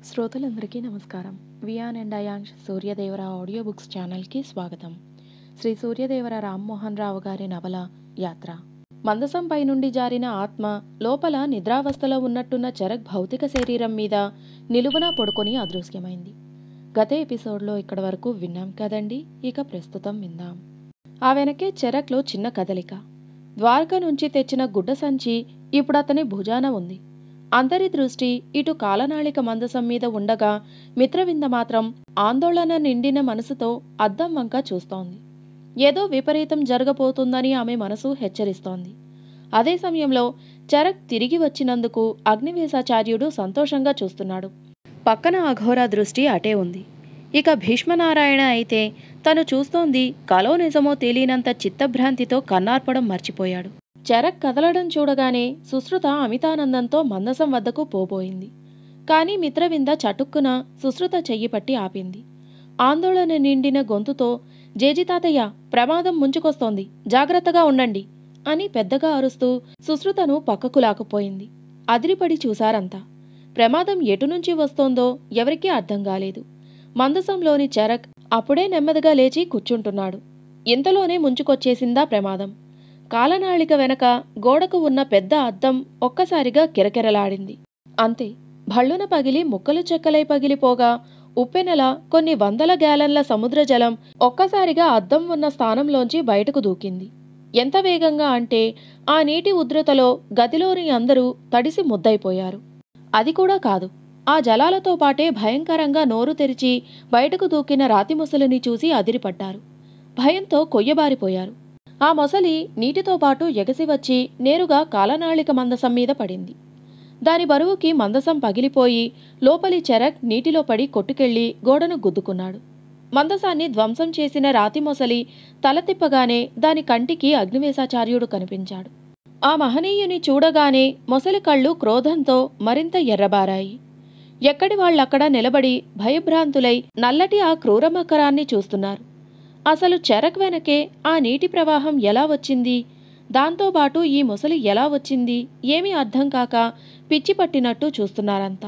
శ్రోతలందరికీ నమస్కారం Viaan and Ayansh Suryadevara audio books ఛానల్కి స్వాగతం శ్రీ సూర్యదేవర రామ్మోహన్ రావు గారి నవల యాత్ర మందసంపై నుండి జారిన ఆత్మ లోపల నిద్రావస్థలో ఉన్నట్టున్న చరక్ భౌతిక శరీరం మీద నిలువున పడుకొని అదృశ్యమైంది గత ఎపిసోడ్లో ఇక్కడి వరకు విన్నాం కదండి ఇక ప్రస్తుతం విందాం ఆ వెనకే చెరక్లో చిన్న కదలిక ద్వారక నుంచి తెచ్చిన గుడ్డ సంచి ఇప్పుడు అతని భుజాన ఉంది అందరి దృష్టి ఇటు కాలనాళిక మందసం మీద ఉండగా మిత్రవింద మాత్రం ఆందోళన నిండిన మనసుతో అద్దం వంక చూస్తోంది ఏదో విపరీతం జరగబోతుందని ఆమె మనసు హెచ్చరిస్తోంది అదే సమయంలో చరక్ తిరిగి వచ్చినందుకు అగ్నివేశాచార్యుడు సంతోషంగా చూస్తున్నాడు పక్కన అఘోర దృష్టి అటే ఉంది ఇక భీష్మనారాయణ అయితే తను చూస్తోంది కలో నిజమో తెలియనంత చిత్తభ్రాంతితో కన్నార్పడం మర్చిపోయాడు చరక్ కదలడం చూడగానే సుశ్రుత అమితానందంతో మందసం వద్దకు పోబోయింది కాని మిత్రవింద చటుక్కున సుశ్రుత చెయ్యి పట్టి ఆపింది ఆందోళన నిండిన గొంతుతో జేజితాతయ్య ప్రమాదం ముంచుకొస్తోంది జాగ్రత్తగా ఉండండి అని పెద్దగా అరుస్తూ సుశ్రుతను పక్కకు లాక్కుపోయింది అదిరిపడి చూశారంతా ప్రమాదం ఎటు నుంచి వస్తోందో ఎవరికీ అర్థం కాలేదు మందసంలోని చరక్ అప్పుడే నెమ్మదిగా లేచి కూర్చుంటున్నాడు ఇంతలోనే ముంచుకొచ్చేసిందా ప్రమాదం కాలనాళిక వెనక గోడకు ఉన్న పెద్ద అద్దం ఒక్కసారిగా కిరకిరలాడింది అంతే భళ్ళున పగిలి ముక్కలు చెక్కలై పగిలిపోగా ఉప్పెనల కొన్ని వందల గ్యాలన్ల సముద్ర జలం ఒక్కసారిగా అద్దం ఉన్న స్థానంలోంచి బయటకు దూకింది ఎంత వేగంగా అంటే ఆ నీటి ఉధృతలో గదిలోని అందరూ తడిసి ముద్దైపోయారు అది కూడా కాదు ఆ జలాలతో పాటే భయంకరంగా నోరు తెరిచి బయటకు దూకిన రాతి ముసలిని చూసి అదిరిపడ్డారు భయంతో కొయ్యబారిపోయారు ఆ మొసలి నీటితో పాటు ఎగసి వచ్చి నేరుగా కాలనాళిక మందసం మీద పడింది దాని బరువుకి మందసం పగిలిపోయి లోపలి చెరక్ నీటిలో పడి కొట్టుకెళ్లి గోడను గుద్దుకున్నాడు మందసాన్ని ధ్వంసం చేసిన రాతి మొసలి తల తిప్పగానే దాని కంటికి అగ్నివేశాచార్యుడు కనిపించాడు ఆ మహనీయుని చూడగానే మొసలి కళ్ళు క్రోధంతో మరింత ఎర్రబారాయి ఎక్కడి వాళ్ళక్కడ నిలబడి భయభ్రాంతులై నల్లటి ఆ క్రూరమకరాన్ని చూస్తున్నారు అసలు చెరక్ వెనకే ఆ నీటి ప్రవాహం ఎలా వచ్చింది దాంతోపాటు ఈ ముసలి ఎలా వచ్చింది ఏమీ అర్థం కాక పిచ్చి పట్టినట్టు చూస్తున్నారంతా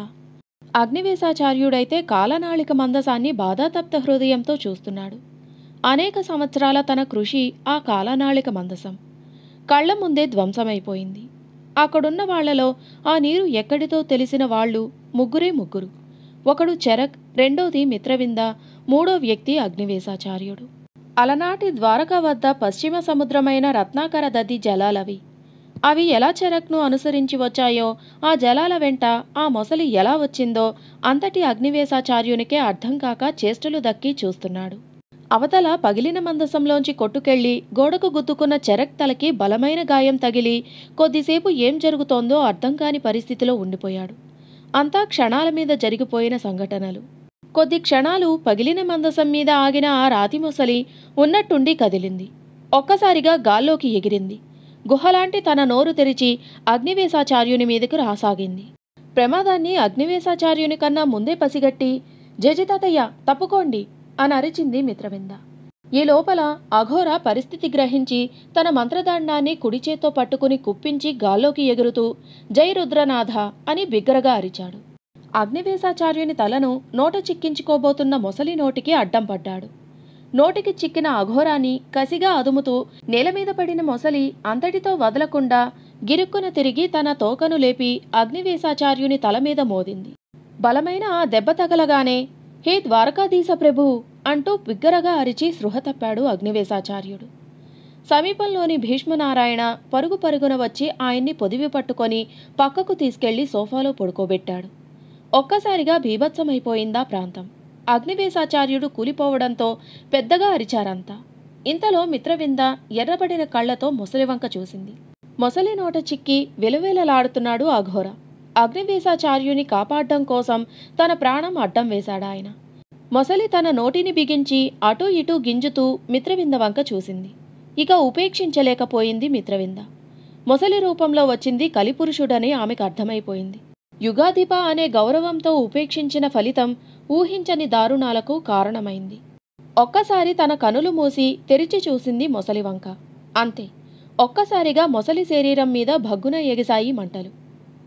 అగ్నివేశాచార్యుడైతే కాలనాళిక మందసాన్ని బాధాతప్త హృదయంతో చూస్తున్నాడు అనేక సంవత్సరాల తన కృషి ఆ కాలనాళిక మందసం కళ్ల ముందే ధ్వంసమైపోయింది అక్కడున్న వాళ్లలో ఆ నీరు ఎక్కడితో తెలిసిన వాళ్ళు ముగ్గురే ముగ్గురు ఒకడు చెరక్ రెండోది మిత్రవింద మూడో వ్యక్తి అగ్నివేశాచార్యుడు అలనాటి ద్వారక వద్ద పశ్చిమ సముద్రమైన రత్నాకర దది జలాలవి అవి ఎలా చెరక్ను అనుసరించి వచ్చాయో ఆ జలాల వెంట ఆ మొసలి ఎలా వచ్చిందో అంతటి అగ్నివేశాచార్యునికే అర్థం కాక చేష్టలు దక్కి చూస్తున్నాడు అవతల పగిలిన మందసంలోంచి కొట్టుకెళ్లి గోడకు గుద్దుకున్న చెరక్ తలకి బలమైన గాయం తగిలి కొద్దిసేపు ఏం జరుగుతోందో అర్థం కాని పరిస్థితిలో ఉండిపోయాడు అంతా క్షణాల మీద జరిగిపోయిన సంఘటనలు కొద్ది క్షణాలు పగిలిన మందసం మీద ఆగిన ఆ రాతి మొసలి ఉన్నట్టుండి కదిలింది ఒక్కసారిగా గాల్లోకి ఎగిరింది గుహలాంటి తన నోరు తెరిచి అగ్నివేశాచార్యుని మీదకు రాసాగింది ప్రమాదాన్ని అగ్నివేశాచార్యుని కన్నా ముందే పసిగట్టి జజితాతయ్య తప్పుకోండి అని అరిచింది మిత్రవింద ఈ లోపల అఘోర పరిస్థితి గ్రహించి తన మంత్రదండాన్ని కుడిచేత్తో పట్టుకుని కుప్పించి గాల్లోకి ఎగురుతూ జై రుద్రనాథ అని బిగ్గరగా అరిచాడు అగ్నివేశాచార్యుని తలను నోట చిక్కించుకోబోతున్న మొసలి నోటికి అడ్డం పడ్డాడు నోటికి చిక్కిన అఘోరాన్ని కసిగా అదుముతూ నేలమీద పడిన మొసలి అంతటితో వదలకుండా గిరుక్కున తిరిగి తన తోకను లేపి అగ్నివేశాచార్యుని తల మీద మోదింది బలమైన ఆ దెబ్బ తగలగానే హే ద్వారకాధీశ ప్రభు అంటూ బిగ్గరగా అరిచి సృహ తప్పాడు అగ్నివేశాచార్యుడు సమీపంలోని భీష్మనారాయణ పరుగు పరుగున వచ్చి ఆయన్ని పొదివి పట్టుకొని పక్కకు తీసుకెళ్లి సోఫాలో పడుకోబెట్టాడు ఒక్కసారిగా బీభత్సమైపోయిందా ప్రాంతం అగ్నివేశాచార్యుడు కూలిపోవడంతో పెద్దగా అరిచారంతా ఇంతలో మిత్రవింద ఎర్రబడిన కళ్లతో ముసలివంక చూసింది మొసలి నోట చిక్కి విలువేలలాడుతున్నాడు అఘోర అగ్నివేశాచార్యుని కాపాడడం కోసం తన ప్రాణం అడ్డం వేశాడాయన మొసలి తన నోటిని బిగించి అటూ ఇటూ గింజుతూ మిత్రవింద వంక చూసింది ఇక ఉపేక్షించలేకపోయింది మిత్రవింద మొసలి రూపంలో వచ్చింది కలిపురుషుడని ఆమెకు అర్థమైపోయింది యుగాధిప అనే గౌరవంతో ఉపేక్షించిన ఫలితం ఊహించని దారుణాలకు కారణమైంది ఒక్కసారి తన కనులు మూసి తెరిచి చూసింది మొసలి వంక అంతే ఒక్కసారిగా మొసలి శరీరం మీద భగ్గున ఎగిసాయి మంటలు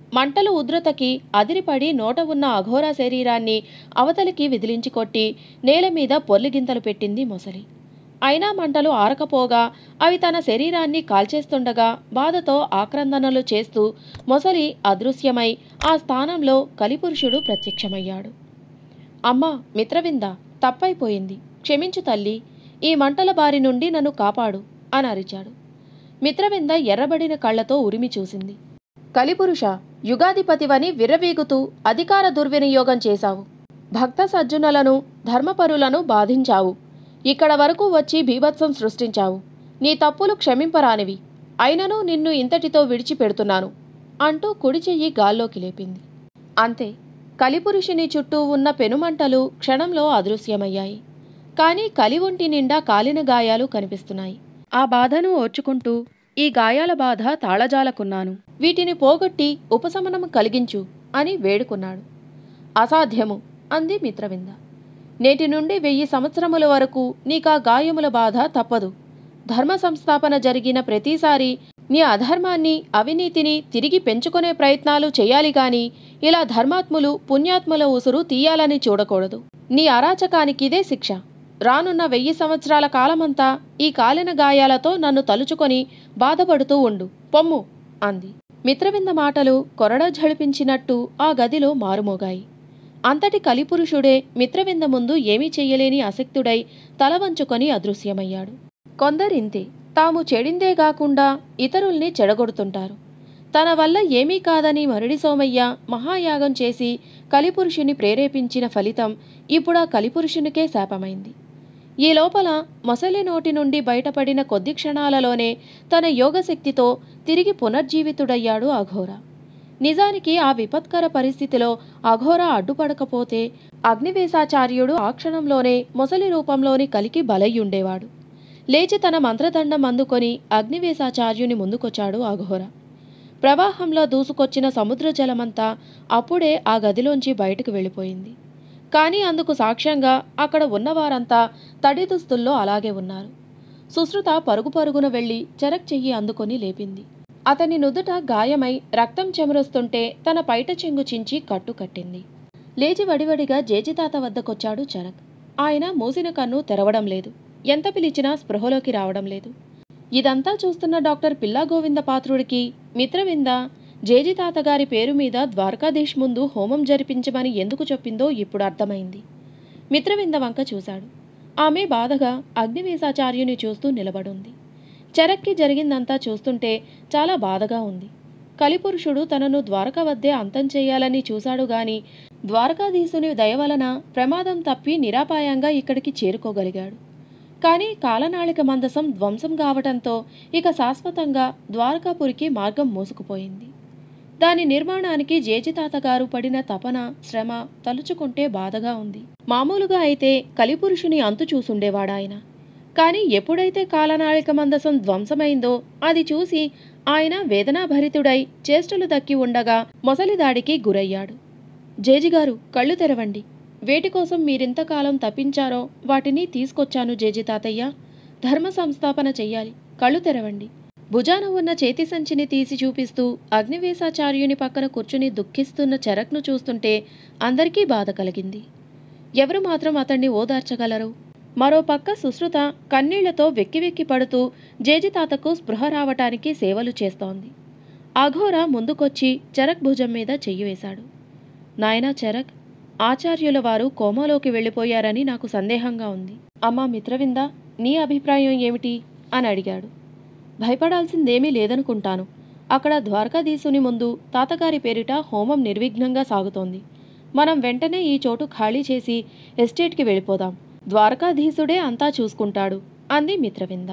మంటలు ఉధృతకి అదిరిపడి నోట ఉన్న అఘోర శరీరాన్ని అవతలికి విదిలించి కొట్టి నేల మీద పొర్లిగింతలు పెట్టింది మొసలి అయినా మంటలు ఆరకపోగా అవి తన శరీరాన్ని కాల్చేస్తుండగా బాధతో ఆక్రందనలు చేస్తూ మొసలి అదృశ్యమై ఆ స్థానంలో కలిపురుషుడు ప్రత్యక్షమయ్యాడు అమ్మా మిత్రవింద తప్పైపోయింది క్షమించు తల్లి ఈ మంటల బారి నుండి నన్ను కాపాడు అని అరిచాడు మిత్రవింద ఎర్రబడిన కళ్ళతో ఉరిమి చూసింది కలిపురుష యుగాధిపతివని విర్రవీగుతూ అధికార దుర్వినియోగం చేశావు భక్త సజ్జనులను ధర్మపరులను బాధించావు ఇక్కడ వరకు వచ్చి బీభత్సం సృష్టించావు నీ తప్పులు క్షమింపరానివి అయినను నిన్ను ఇంతటితో విడిచిపెడుతున్నాను అంటూ కుడి చెయ్యి గాల్లోకి లేపింది అంతే కలిపురుషుని చుట్టూ ఉన్న పెనుమంటలు క్షణంలో అదృశ్యమయ్యాయి కానీ కలి ఒంటి నిండా కాలిన గాయాలు కనిపిస్తున్నాయి ఆ బాధను ఓర్చుకుంటూ ఈ గాయాల బాధ తాళజాలకున్నాను వీటిని పోగొట్టి ఉపశమనం కలిగించు అని వేడుకున్నాడు అసాధ్యము అంది మిత్రవింద నేటి నుండి వెయ్యి సంవత్సరముల వరకు నీకా గాయముల బాధ తప్పదు ధర్మ సంస్థాపన జరిగిన ప్రతిసారి నీ అధర్మాన్ని అవినీతిని తిరిగి పెంచుకునే ప్రయత్నాలు చేయాలి గాని ఇలా ధర్మాత్ములు పుణ్యాత్ముల ఉసురు తీయాలని చూడకూడదు నీ అరాచకానికిదే శిక్ష రానున్న వెయ్యి సంవత్సరాల కాలమంతా ఈ కాలిన గాయాలతో నన్ను తలుచుకొని బాధపడుతూ ఉండు పొమ్ము అంది మిత్రవింద మాటలు కొరడ ఝళిపించినట్టు ఆ గదిలో మారుమోగాయి అంతటి కలిపురుషుడే మిత్రవింద ముందు ఏమీ చెయ్యలేని అసక్తుడై తల వంచుకొని అదృశ్యమయ్యాడు కొందరింతే తాము చెడిందే కాకుండా ఇతరుల్ని చెడగొడుతుంటారు తన వల్ల ఏమీ కాదని మరుడి సోమయ్య మహాయాగం చేసి కలిపురుషుని ప్రేరేపించిన ఫలితం ఇప్పుడు ఆ కలిపురుషునికే శాపమైంది ఈ లోపల మొసలి నోటి నుండి బయటపడిన కొద్ది క్షణాలలోనే తన యోగశక్తితో తిరిగి పునర్జీవితుడయ్యాడు అఘోర నిజానికి ఆ విపత్కర పరిస్థితిలో అఘోర అడ్డుపడకపోతే అగ్నివేశాచార్యుడు ఆ క్షణంలోనే మొసలి రూపంలోని కలికి బలయ్యుండేవాడు లేచి తన మంత్రదండం అందుకొని అగ్నివేశాచార్యుని ముందుకొచ్చాడు అఘోర ప్రవాహంలో దూసుకొచ్చిన సముద్ర జలమంతా అప్పుడే ఆ గదిలోంచి బయటకు వెళ్ళిపోయింది కానీ అందుకు సాక్ష్యంగా అక్కడ ఉన్నవారంతా తడి దుస్తుల్లో అలాగే ఉన్నారు సుశ్రుత పరుగు పరుగున వెళ్ళి చెరక్ చెయ్యి అందుకొని లేపింది అతని నుదుట గాయమై రక్తం చెమరుస్తుంటే తన పైట చెంగు చించి కట్టు కట్టింది లేచి వడివడిగా జేజితాత వద్దకొచ్చాడు చరక్ ఆయన మూసిన కన్ను తెరవడం లేదు ఎంత పిలిచినా స్పృహలోకి రావడం లేదు ఇదంతా చూస్తున్న డాక్టర్ పిల్లా గోవింద పాత్రుడికి మిత్రవింద జేజి తాతగారి పేరు మీద ద్వారకాధీష్ ముందు హోమం జరిపించమని ఎందుకు చెప్పిందో ఇప్పుడు అర్థమైంది మిత్రవింద వంక చూశాడు ఆమె బాధగా అగ్నివేశాచార్యుని చూస్తూ నిలబడుంది చెరక్కి జరిగిందంతా చూస్తుంటే చాలా బాధగా ఉంది కలిపురుషుడు తనను ద్వారక వద్దే అంతం చేయాలని చూశాడు గాని ద్వారకాధీశుని దయ వలన ప్రమాదం తప్పి నిరాపాయంగా ఇక్కడికి చేరుకోగలిగాడు కానీ కాలనాళిక మందసం ధ్వంసం కావటంతో ఇక శాశ్వతంగా ద్వారకాపురికి మార్గం మూసుకుపోయింది దాని నిర్మాణానికి జేజితాత గారు పడిన తపన శ్రమ తలుచుకుంటే బాధగా ఉంది మామూలుగా అయితే కలిపురుషుని అంతు చూసుండేవాడాయన కానీ ఎప్పుడైతే కాలనాళిక మందసం ధ్వంసమైందో అది చూసి ఆయన వేదనాభరితుడై చేష్టలు దక్కి ఉండగా మొసలి దాడికి గురయ్యాడు జేజిగారు కళ్ళు తెరవండి వేటి కోసం మీరింతకాలం తప్పించారో వాటిని తీసుకొచ్చాను జేజి తాతయ్య ధర్మ సంస్థాపన చెయ్యాలి కళ్ళు తెరవండి భుజాన ఉన్న చేతి సంచిని తీసి చూపిస్తూ అగ్నివేశాచార్యుని పక్కన కూర్చుని దుఃఖిస్తున్న చెరక్ను చూస్తుంటే అందరికీ బాధ కలిగింది ఎవరు మాత్రం అతన్ని ఓదార్చగలరు మరో పక్క సుశ్రుత కన్నీళ్లతో వెక్కి వెక్కి పడుతూ జేజితాతకు స్పృహ రావటానికి సేవలు చేస్తోంది అఘోర ముందుకొచ్చి చరక్ భుజం మీద చెయ్యి వేశాడు నాయనా చరక్ ఆచార్యుల వారు కోమాలోకి వెళ్ళిపోయారని నాకు సందేహంగా ఉంది అమ్మా మిత్రవింద నీ అభిప్రాయం ఏమిటి అని అడిగాడు భయపడాల్సిందేమీ లేదనుకుంటాను అక్కడ ద్వారకాధీశుని ముందు తాతగారి పేరిట హోమం నిర్విఘ్నంగా సాగుతోంది మనం వెంటనే ఈ చోటు ఖాళీ చేసి ఎస్టేట్కి వెళ్ళిపోదాం ద్వారకాధీశుడే అంతా చూసుకుంటాడు అంది మిత్రవింద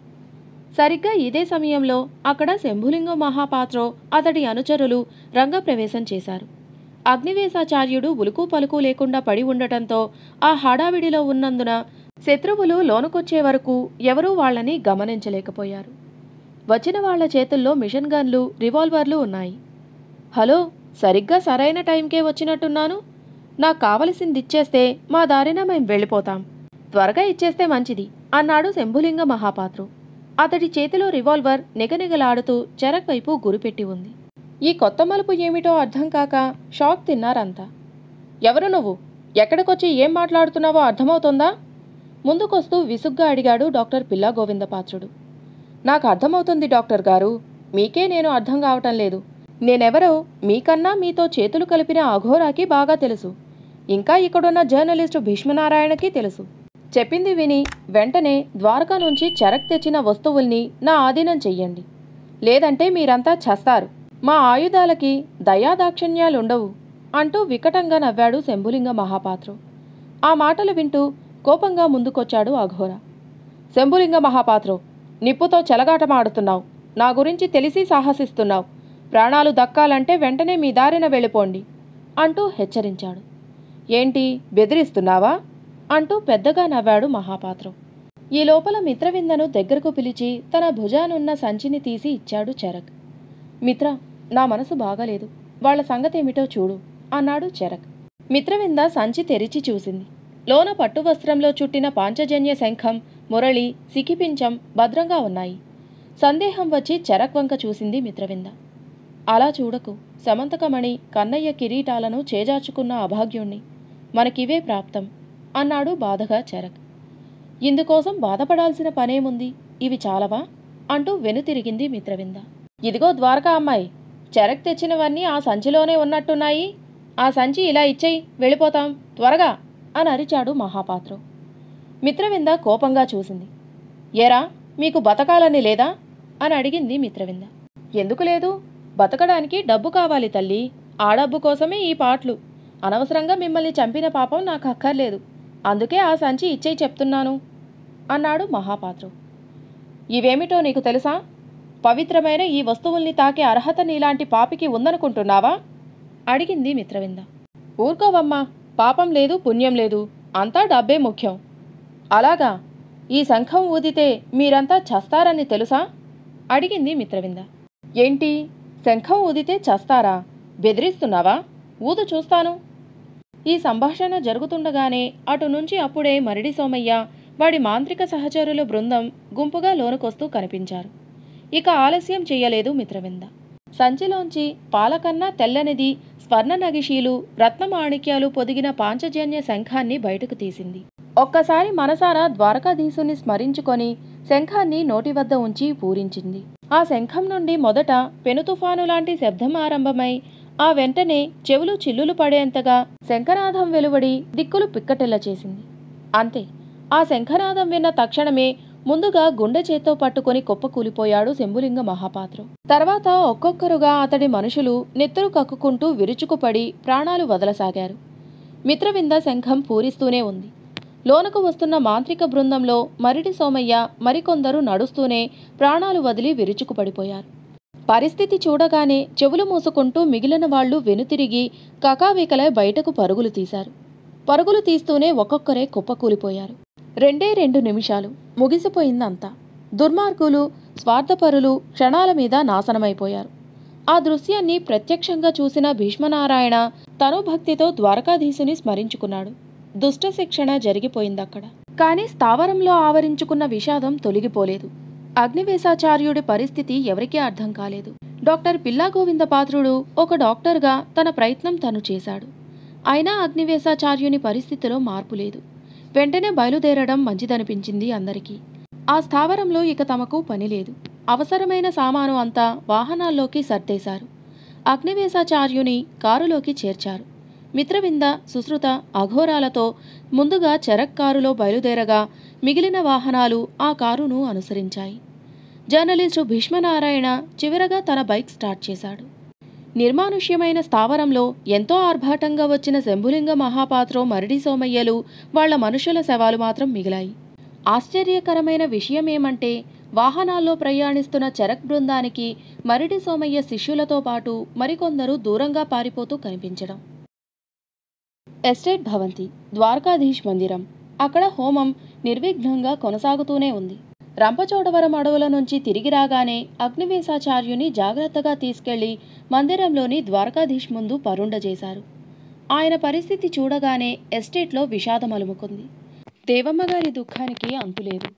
సరిగ్గా ఇదే సమయంలో అక్కడ శంభులింగం మహాపాత్రో అతడి అనుచరులు రంగప్రవేశం చేశారు అగ్నివేశాచార్యుడు ఉలుకు పలుకు లేకుండా పడి ఉండటంతో ఆ హడావిడిలో ఉన్నందున శత్రువులు లోనుకొచ్చే వరకు ఎవరూ వాళ్ళని గమనించలేకపోయారు వచ్చిన వాళ్ళ చేతుల్లో మిషన్ గన్లు రివాల్వర్లు ఉన్నాయి హలో సరిగ్గా సరైన టైంకే వచ్చినట్టున్నాను నాకు కావలసింది ఇచ్చేస్తే మా దారిన మేం వెళ్ళిపోతాం త్వరగా ఇచ్చేస్తే మంచిది అన్నాడు శంభులింగ మహాపాత్రు అతడి చేతిలో రివాల్వర్ నిగనిగలాడుతూ చెరక్ వైపు గురిపెట్టి ఉంది ఈ కొత్త మలుపు ఏమిటో అర్థం కాక షాక్ తిన్నారంతా ఎవరు నువ్వు ఎక్కడికొచ్చి ఏం మాట్లాడుతున్నావో అర్థమవుతుందా ముందుకొస్తూ విసుగ్గా అడిగాడు డాక్టర్ పిల్లా గోవిందపాత్రుడు నాకు అర్థమవుతుంది డాక్టర్ గారు మీకే నేను అర్థం కావటం లేదు నేనెవరో మీకన్నా మీతో చేతులు కలిపిన అఘోరాకి బాగా తెలుసు ఇంకా ఇక్కడున్న జర్నలిస్టు భీష్మనారాయణకి తెలుసు చెప్పింది విని వెంటనే ద్వారకా నుంచి చెరక్ తెచ్చిన వస్తువుల్ని నా ఆధీనం చెయ్యండి లేదంటే మీరంతా చస్తారు మా ఆయుధాలకి దయాదాక్షిణ్యాలుండవు అంటూ వికటంగా నవ్వాడు శంభులింగ మహాపాత్రు ఆ మాటలు వింటూ కోపంగా ముందుకొచ్చాడు అఘోర శంభులింగ మహాపాత్రు నిప్పుతో చెలగాటమాడుతున్నావు నా గురించి తెలిసి సాహసిస్తున్నావు ప్రాణాలు దక్కాలంటే వెంటనే మీ దారిన వెళ్ళిపోండి అంటూ హెచ్చరించాడు ఏంటి బెదిరిస్తున్నావా అంటూ పెద్దగా నవ్వాడు మహాపాత్రం ఈ లోపల మిత్రవిందను దగ్గరకు పిలిచి తన భుజానున్న సంచిని తీసి ఇచ్చాడు చరక్ మిత్ర నా మనసు బాగాలేదు వాళ్ళ సంగతేమిటో చూడు అన్నాడు చరక్ మిత్రవింద సంచి తెరిచి చూసింది లోన పట్టు వస్త్రంలో చుట్టిన పాంచజన్య శంఖం మురళి సికిపించం భద్రంగా ఉన్నాయి సందేహం వచ్చి చరక్ వంక చూసింది మిత్రవింద అలా చూడకు సమంతకమణి కన్నయ్య కిరీటాలను చేజార్చుకున్న అభాగ్యుణ్ణి మనకివే ప్రాప్తం అన్నాడు బాధగా చరక్ ఇందుకోసం బాధపడాల్సిన పనేముంది ఇవి చాలవా అంటూ వెనుతిరిగింది మిత్రవింద ఇదిగో ద్వారకా అమ్మాయి చెరక్ తెచ్చినవన్నీ ఆ సంచిలోనే ఉన్నట్టున్నాయి ఆ సంచి ఇలా ఇచ్చేయి వెళ్ళిపోతాం త్వరగా అని అరిచాడు మహాపాత్రం మిత్రవింద కోపంగా చూసింది ఏరా మీకు బతకాలని లేదా అని అడిగింది మిత్రవింద ఎందుకు లేదు బతకడానికి డబ్బు కావాలి తల్లి ఆ డబ్బు కోసమే ఈ పాటలు అనవసరంగా మిమ్మల్ని చంపిన పాపం నాకు అక్కర్లేదు అందుకే ఆ సంచి ఇచ్చేయి చెప్తున్నాను అన్నాడు మహాపాత్రు ఇవేమిటో నీకు తెలుసా పవిత్రమైన ఈ వస్తువుల్ని తాకే అర్హత నీలాంటి పాపికి ఉందనుకుంటున్నావా అడిగింది మిత్రవింద ఊరుకోవమ్మా పాపం లేదు పుణ్యం లేదు అంతా డబ్బే ముఖ్యం అలాగా ఈ శంఖం ఊదితే మీరంతా చస్తారని తెలుసా అడిగింది మిత్రవింద ఏంటి శంఖం ఊదితే చస్తారా బెదిరిస్తున్నావా ఊదు చూస్తాను ఈ సంభాషణ జరుగుతుండగానే అటు నుంచి అప్పుడే మరిడి సోమయ్య వాడి మాంత్రిక సహచరుల బృందం గుంపుగా లోనుకొస్తూ కనిపించారు ఇక ఆలస్యం చెయ్యలేదు మిత్రవింద సంచిలోంచి పాలకన్నా తెల్లనిది స్వర్ణ నగిషీలు రత్నమాణిక్యాలు పొదిగిన పాంచజన్య శంఖాన్ని బయటకు తీసింది ఒక్కసారి మనసారా ద్వారకాధీశుని స్మరించుకొని శంఖాన్ని నోటి వద్ద ఉంచి పూరించింది ఆ శంఖం నుండి మొదట పెనుతుఫాను లాంటి శబ్దం ఆరంభమై ఆ వెంటనే చెవులు చిల్లులు పడేంతగా శంఖనాదం వెలువడి దిక్కులు పిక్కటెల్ల చేసింది అంతే ఆ శంఖనాదం విన్న తక్షణమే ముందుగా గుండె చేత్తో పట్టుకొని కుప్పకూలిపోయాడు శంభులింగ మహాపాత్రు తర్వాత ఒక్కొక్కరుగా అతడి మనుషులు నెత్తురు కక్కుకుంటూ విరుచుకుపడి ప్రాణాలు వదలసాగారు మిత్రవింద శంఖం పూరిస్తూనే ఉంది లోనకు వస్తున్న మాంత్రిక బృందంలో మరిడి సోమయ్య మరికొందరు నడుస్తూనే ప్రాణాలు వదిలి విరుచుకుపడిపోయారు పరిస్థితి చూడగానే చెవులు మూసుకుంటూ మిగిలిన వాళ్ళు వెనుతిరిగి కకావికలై బయటకు పరుగులు తీశారు పరుగులు తీస్తూనే ఒక్కొక్కరే కుప్పకూలిపోయారు రెండే రెండు నిమిషాలు ముగిసిపోయిందంతా దుర్మార్గులు స్వార్థపరులు క్షణాల మీద నాశనమైపోయారు ఆ దృశ్యాన్ని ప్రత్యక్షంగా చూసిన భీష్మనారాయణ తను భక్తితో ద్వారకాధీశుని స్మరించుకున్నాడు దుష్ట శిక్షణ జరిగిపోయిందక్కడ కానీ స్థావరంలో ఆవరించుకున్న విషాదం తొలగిపోలేదు అగ్నివేశాచార్యుడి పరిస్థితి ఎవరికీ అర్థం కాలేదు డాక్టర్ పిల్లా గోవింద పాత్రుడు ఒక డాక్టర్గా తన ప్రయత్నం తను చేశాడు అయినా అగ్నివేశాచార్యుని పరిస్థితిలో మార్పు లేదు వెంటనే బయలుదేరడం మంచిదనిపించింది అందరికీ ఆ స్థావరంలో ఇక తమకు పని లేదు అవసరమైన సామాను అంతా వాహనాల్లోకి సర్దేశారు అగ్నివేశాచార్యుని కారులోకి చేర్చారు మిత్రవింద సుశ్రుత అఘోరాలతో ముందుగా చెరక్ కారులో బయలుదేరగా మిగిలిన వాహనాలు ఆ కారును అనుసరించాయి జర్నలిస్టు భీష్మనారాయణ చివరగా తన బైక్ స్టార్ట్ చేశాడు నిర్మానుష్యమైన స్థావరంలో ఎంతో ఆర్భాటంగా వచ్చిన శంభులింగ మహాపాత్రో మరిడి సోమయ్యలు వాళ్ల మనుషుల శవాలు మాత్రం మిగిలాయి ఆశ్చర్యకరమైన విషయమేమంటే వాహనాల్లో ప్రయాణిస్తున్న చెరక్ బృందానికి మరిడి సోమయ్య శిష్యులతో పాటు మరికొందరు దూరంగా పారిపోతూ కనిపించడం ఎస్టేట్ భవంతి ద్వారకాధీష్ మందిరం అక్కడ హోమం నిర్విఘ్నంగా కొనసాగుతూనే ఉంది రంపచోడవరం అడవుల నుంచి తిరిగి రాగానే అగ్నివేశాచార్యుని జాగ్రత్తగా తీసుకెళ్లి మందిరంలోని ద్వారకాధీష్ ముందు పరుండజేశారు ఆయన పరిస్థితి చూడగానే ఎస్టేట్లో విషాదం అలుముకుంది దేవమ్మగారి దుఃఖానికి అంతులేదు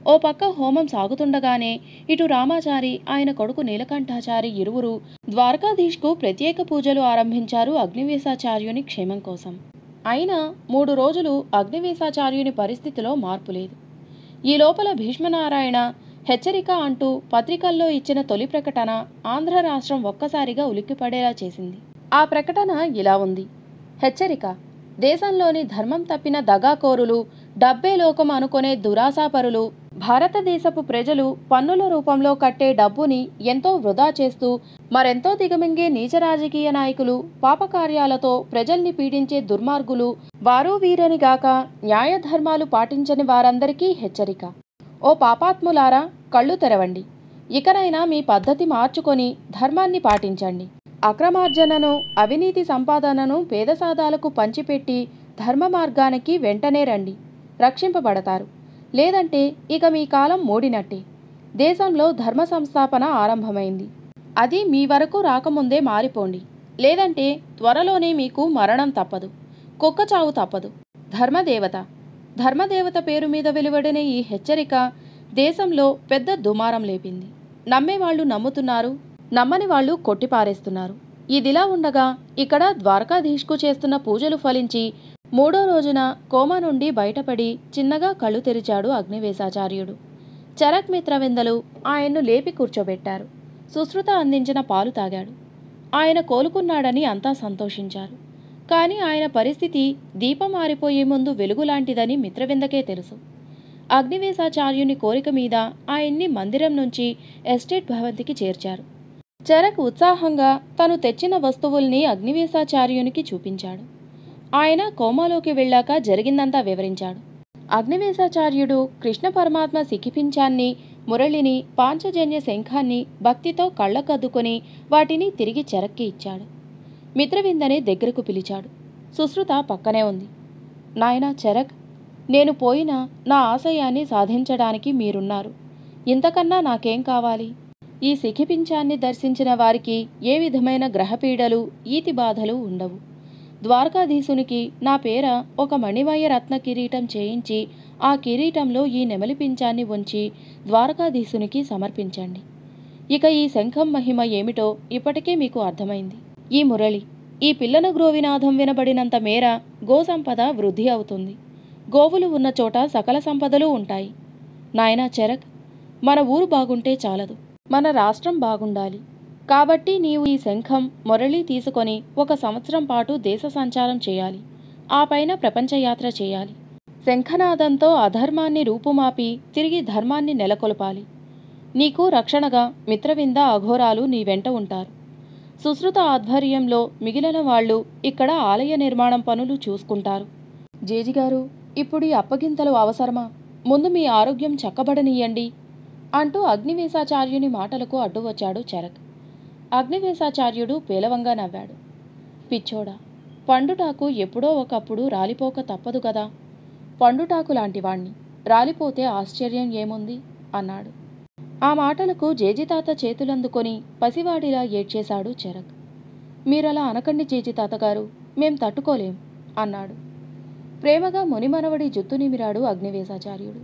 ఓ పక్క హోమం సాగుతుండగానే ఇటు రామాచారి ఆయన కొడుకు నీలకంఠాచారి ఇరువురు ద్వారకాధీష్కు ప్రత్యేక పూజలు ఆరంభించారు అగ్నివేశాచార్యుని క్షేమం కోసం అయినా మూడు రోజులు అగ్నివేశాచార్యుని పరిస్థితిలో మార్పు లేదు ఈ లోపల భీష్మనారాయణ హెచ్చరిక అంటూ పత్రికల్లో ఇచ్చిన తొలి ప్రకటన ఆంధ్ర రాష్ట్రం ఒక్కసారిగా ఉలిక్కిపడేలా చేసింది ఆ ప్రకటన ఇలా ఉంది హెచ్చరిక దేశంలోని ధర్మం తప్పిన దగాకోరులు డబ్బే లోకం అనుకునే దురాశాపరులు భారతదేశపు ప్రజలు పన్నుల రూపంలో కట్టే డబ్బుని ఎంతో వృధా చేస్తూ మరెంతో దిగమింగే నీచ రాజకీయ నాయకులు పాపకార్యాలతో ప్రజల్ని పీడించే దుర్మార్గులు వారు వీరని గాక న్యాయధర్మాలు పాటించని వారందరికీ హెచ్చరిక ఓ పాపాత్ములారా కళ్ళు తెరవండి ఇకనైనా మీ పద్ధతి మార్చుకొని ధర్మాన్ని పాటించండి అక్రమార్జనను అవినీతి సంపాదనను పేదసాదాలకు పంచిపెట్టి ధర్మ మార్గానికి వెంటనే రండి రక్షింపబడతారు లేదంటే ఇక మీ కాలం మూడినట్టే దేశంలో ధర్మ సంస్థాపన ఆరంభమైంది అది మీ వరకు రాకముందే మారిపోండి లేదంటే త్వరలోనే మీకు మరణం తప్పదు కుక్క చావు తప్పదు ధర్మదేవత ధర్మదేవత పేరు మీద వెలువడిన ఈ హెచ్చరిక దేశంలో పెద్ద దుమారం లేపింది నమ్మేవాళ్ళు నమ్ముతున్నారు నమ్మని వాళ్ళు కొట్టిపారేస్తున్నారు ఇదిలా ఉండగా ఇక్కడ ద్వారకాధీష్కు చేస్తున్న పూజలు ఫలించి మూడో రోజున కోమా నుండి బయటపడి చిన్నగా కళ్ళు తెరిచాడు అగ్నివేశాచార్యుడు చరక్ మిత్రవిందలు ఆయన్ను లేపి కూర్చోబెట్టారు సుశ్రుత అందించిన పాలు తాగాడు ఆయన కోలుకున్నాడని అంతా సంతోషించారు కానీ ఆయన పరిస్థితి దీపం ఆరిపోయే ముందు వెలుగులాంటిదని మిత్రవిందకే తెలుసు అగ్నివేశాచార్యుని కోరిక మీద ఆయన్ని మందిరం నుంచి ఎస్టేట్ భవంతికి చేర్చారు చరక్ ఉత్సాహంగా తను తెచ్చిన వస్తువుల్ని అగ్నివేశాచార్యునికి చూపించాడు ఆయన కోమాలోకి వెళ్ళాక జరిగిందంతా వివరించాడు అగ్నివేశాచార్యుడు కృష్ణ పరమాత్మ సిఖిపించాన్ని మురళిని పాంచజన్య శంఖాన్ని భక్తితో కళ్ళకద్దుకొని వాటిని తిరిగి చెరక్కి ఇచ్చాడు మిత్రవిందని దగ్గరకు పిలిచాడు సుశ్రుత పక్కనే ఉంది నాయనా చరక్ నేను పోయినా నా ఆశయాన్ని సాధించడానికి మీరున్నారు ఇంతకన్నా నాకేం కావాలి ఈ శిఖిపించాన్ని దర్శించిన వారికి ఏ విధమైన గ్రహపీడలు ఈతి బాధలు ఉండవు ద్వారకాధీశునికి నా పేర ఒక మణిమయ రత్న కిరీటం చేయించి ఆ కిరీటంలో ఈ నెమలి పించాన్ని ఉంచి ద్వారకాధీశునికి సమర్పించండి ఇక ఈ శంఖం మహిమ ఏమిటో ఇప్పటికే మీకు అర్థమైంది ఈ మురళి ఈ పిల్లన గ్రోవినాథం వినబడినంత మేర గోసంపద వృద్ధి అవుతుంది గోవులు ఉన్న చోట సకల సంపదలు ఉంటాయి నాయనా చరక్ మన ఊరు బాగుంటే చాలదు మన రాష్ట్రం బాగుండాలి కాబట్టి నీవు ఈ శంఖం మురళి తీసుకొని ఒక సంవత్సరం పాటు దేశ సంచారం చేయాలి ఆ పైన ప్రపంచయాత్ర చేయాలి శంఖనాదంతో అధర్మాన్ని రూపుమాపి తిరిగి ధర్మాన్ని నెలకొల్పాలి నీకు రక్షణగా మిత్రవింద అఘోరాలు నీ వెంట ఉంటారు సుశ్రుత ఆధ్వర్యంలో మిగిలిన వాళ్ళు ఇక్కడ ఆలయ నిర్మాణం పనులు చూసుకుంటారు జేజిగారు ఇప్పుడు ఈ అప్పగింతలు అవసరమా ముందు మీ ఆరోగ్యం చక్కబడనీయండి అంటూ అగ్నివేశాచార్యుని మాటలకు అడ్డు వచ్చాడు చరక్ అగ్నివేశాచార్యుడు పేలవంగా నవ్వాడు పిచ్చోడా పండుటాకు ఎప్పుడో ఒకప్పుడు రాలిపోక తప్పదు కదా పండుటాకు లాంటివాణ్ణి రాలిపోతే ఆశ్చర్యం ఏముంది అన్నాడు ఆ మాటలకు జేజితాత చేతులందుకొని పసివాడిలా ఏడ్చేశాడు చరక్ మీరలా అనకండి జేజితాత గారు మేం తట్టుకోలేం అన్నాడు ప్రేమగా మునిమనవడి జుత్తు నిమిరాడు అగ్నివేశాచార్యుడు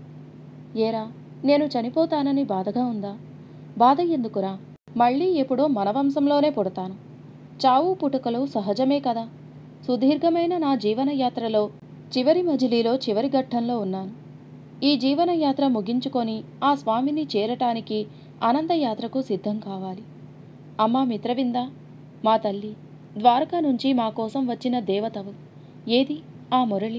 ఏరా నేను చనిపోతానని బాధగా ఉందా బాధ ఎందుకురా మళ్ళీ ఎప్పుడో మన వంశంలోనే పుడతాను చావు పుట్టుకలు సహజమే కదా సుదీర్ఘమైన నా జీవనయాత్రలో చివరి మజిలీలో చివరి ఘట్టంలో ఉన్నాను ఈ జీవనయాత్ర ముగించుకొని ఆ స్వామిని చేరటానికి అనంతయాత్రకు సిద్ధం కావాలి అమ్మా మిత్రవింద మా తల్లి ద్వారకా నుంచి మా కోసం వచ్చిన దేవతవు ఏది ఆ మురళి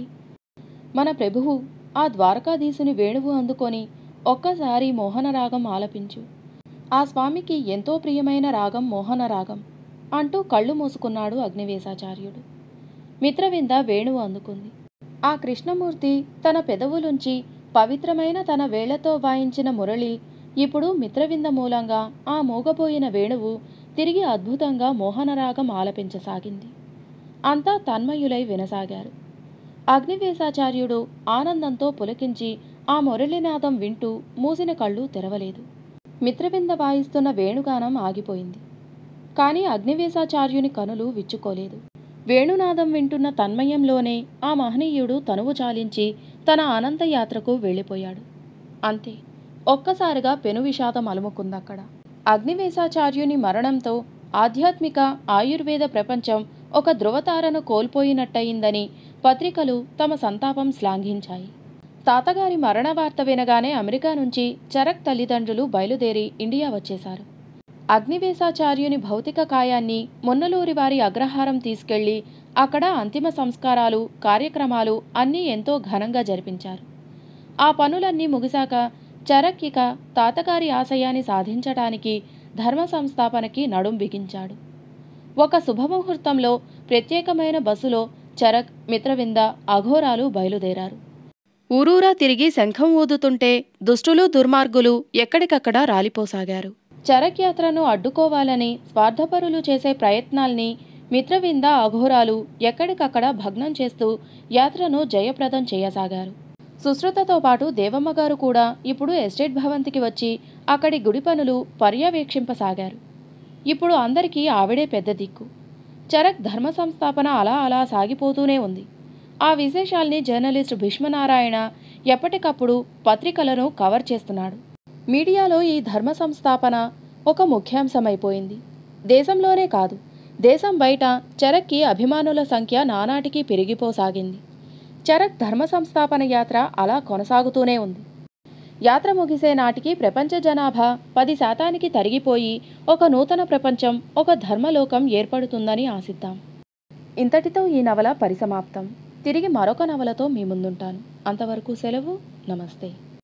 మన ప్రభువు ఆ ద్వారకాధీశుని వేణువు అందుకొని ఒక్కసారి మోహన రాగం ఆలపించు ఆ స్వామికి ఎంతో ప్రియమైన రాగం మోహన రాగం అంటూ కళ్ళు మూసుకున్నాడు అగ్నివేశాచార్యుడు మిత్రవింద వేణువు అందుకుంది ఆ కృష్ణమూర్తి తన పెదవులుంచి పవిత్రమైన తన వేళ్లతో వాయించిన మురళి ఇప్పుడు మిత్రవింద మూలంగా ఆ మూగపోయిన వేణువు తిరిగి అద్భుతంగా మోహనరాగం ఆలపించసాగింది అంతా తన్మయులై వినసాగారు అగ్నివేశాచార్యుడు ఆనందంతో పులకించి ఆ మురళినాదం వింటూ మూసిన కళ్ళు తెరవలేదు మిత్రవింద వాయిస్తున్న వేణుగానం ఆగిపోయింది కానీ అగ్నివేశాచార్యుని కనులు విచ్చుకోలేదు వేణునాదం వింటున్న తన్మయంలోనే ఆ మహనీయుడు తనువు చాలించి తన అనంత యాత్రకు వెళ్ళిపోయాడు అంతే ఒక్కసారిగా పెను విషాదం అలుముకుందక్కడ అగ్నివేశాచార్యుని మరణంతో ఆధ్యాత్మిక ఆయుర్వేద ప్రపంచం ఒక ధృవతారను కోల్పోయినట్టయిందని పత్రికలు తమ సంతాపం శ్లాఘించాయి తాతగారి మరణ వార్త వినగానే అమెరికా నుంచి చరక్ తల్లిదండ్రులు బయలుదేరి ఇండియా వచ్చేశారు అగ్నివేశాచార్యుని భౌతిక కాయాన్ని మొన్నలూరి వారి అగ్రహారం తీసుకెళ్లి అక్కడ అంతిమ సంస్కారాలు కార్యక్రమాలు అన్నీ ఎంతో ఘనంగా జరిపించారు ఆ పనులన్నీ ముగిశాక చరక్ ఇక తాతగారి ఆశయాన్ని సాధించటానికి ధర్మ సంస్థాపనకి నడుం బిగించాడు ఒక శుభముహూర్తంలో ప్రత్యేకమైన బస్సులో చరక్ మిత్రవింద అఘోరాలు బయలుదేరారు ఊరూరా తిరిగి శంఖం ఊదుతుంటే దుష్టులు దుర్మార్గులు ఎక్కడికక్కడ రాలిపోసాగారు చరక్ యాత్రను అడ్డుకోవాలని స్వార్థపరులు చేసే ప్రయత్నాల్ని మిత్రవింద అఘోరాలు ఎక్కడికక్కడ భగ్నం చేస్తూ యాత్రను జయప్రదం చేయసాగారు సుశ్రుతతో పాటు దేవమ్మ గారు కూడా ఇప్పుడు ఎస్టేట్ భవంతికి వచ్చి అక్కడి గుడి పనులు పర్యవేక్షింపసాగారు ఇప్పుడు అందరికీ ఆవిడే పెద్ద దిక్కు చరక్ ధర్మ సంస్థాపన అలా అలా సాగిపోతూనే ఉంది ఆ విశేషాల్ని జర్నలిస్ట్ భీష్మనారాయణ ఎప్పటికప్పుడు పత్రికలను కవర్ చేస్తున్నాడు మీడియాలో ఈ ధర్మ సంస్థాపన ఒక ముఖ్యాంశమైపోయింది దేశంలోనే కాదు దేశం బయట చరక్కి అభిమానుల సంఖ్య నానాటికి పెరిగిపోసాగింది చరక్ ధర్మ సంస్థాపన యాత్ర అలా కొనసాగుతూనే ఉంది యాత్ర ముగిసే నాటికి ప్రపంచ జనాభా పది శాతానికి తరిగిపోయి ఒక నూతన ప్రపంచం ఒక ధర్మలోకం ఏర్పడుతుందని ఆశిద్దాం ఇంతటితో ఈ నవల పరిసమాప్తం తిరిగి మరొక నవలతో మీ ముందుంటాను అంతవరకు సెలవు నమస్తే